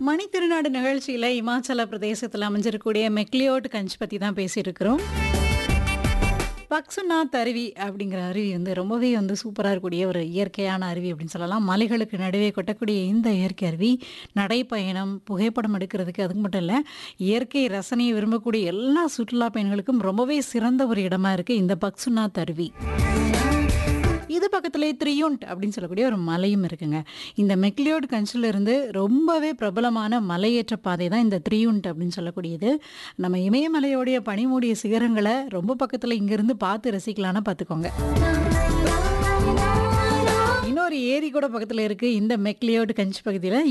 மணித்திருநாடு நிகழ்ச்சியில இமாச்சல பிரதேசத்துல அமைஞ்சிருக்கக்கூடிய மெக்லியோட் கஞ்ச் பத்தி தான் பேசியிருக்கிறோம் பக்சுநாத் அருவி அப்படிங்கிற அருவி வந்து ரொம்பவே வந்து சூப்பராக இருக்கக்கூடிய ஒரு இயற்கையான அருவி அப்படின்னு சொல்லலாம் மலைகளுக்கு நடுவே கொட்டக்கூடிய இந்த இயற்கை அருவி நடைப்பயணம் புகைப்படம் எடுக்கிறதுக்கு அதுக்கு மட்டும் இல்லை இயற்கை ரசனையை விரும்பக்கூடிய எல்லா சுற்றுலா பயணிகளுக்கும் ரொம்பவே சிறந்த ஒரு இடமா இருக்குது இந்த பக்சுநாத் அருவி இது பக்கத்துலேயே த்ரியுண்ட் அப்படின்னு சொல்லக்கூடிய ஒரு மலையும் இருக்குங்க இந்த மெக்லியோட் கஞ்சில் இருந்து ரொம்பவே பிரபலமான மலையேற்ற பாதை தான் இந்த த்ரியுண்ட் அப்படின்னு சொல்லக்கூடியது நம்ம இமயமலையோடைய பனிமூடிய சிகரங்களை ரொம்ப பக்கத்தில் இங்கேருந்து பார்த்து ரசிக்கலாம்னு பார்த்துக்கோங்க இன்னொரு ஏரி கூட பக்கத்தில் இருக்குது இந்த மெக்லியோட் கஞ்ச் பகுதியில்